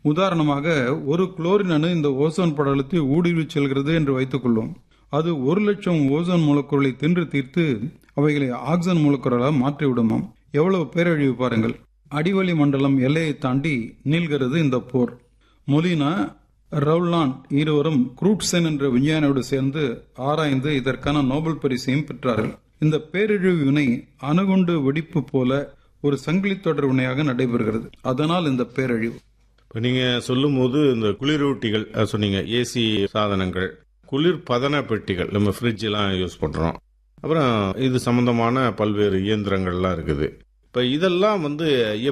உதாரணமாக ஒரு குளோரின் அணு இந்த ஓசோன் படலத்தை ஊடுருவி செல்கிறது என்று வைத்துக் கொள்வோம் அது ஒரு லட்சம் ஓசோன் மூலக்கூறுகளை தின்று தீர்த்து அவைகளை ஆக்சிஜன் மூலக்கூறாக மாற்றிவிடுமாம் எவ்வளவு பேரழிவு பாருங்கள் அடிவளி மண்டலம் எல்லையை தாண்டி நீள்கிறது இந்த போர் மொலினா ரவுலான் இருவரும் குரூட்சென் என்ற விஞ்ஞானியோடு சேர்ந்து ஆராய்ந்து இதற்கான நோபல் பரிசையும் பெற்றார்கள் இந்த பேரழிவு வினை அணுகுண்டு வெடிப்பு போல ஒரு சங்கிலி தொடர் வினையாக நடைபெறுகிறது அதனால் இந்த பேரழிவு இப்போ நீங்கள் சொல்லும்போது இந்த குளிரூட்டிகள் அஹ், சொன்னீங்க ஏசி சாதனங்கள் குளிர் பதன பெட்டிகள் நம்ம ஃப்ரிட்ஜெலாம் யூஸ் பண்ணுறோம் அப்புறம் இது சம்பந்தமான பல்வேறு இயந்திரங்கள்லாம் இருக்குது இப்போ இதெல்லாம் வந்து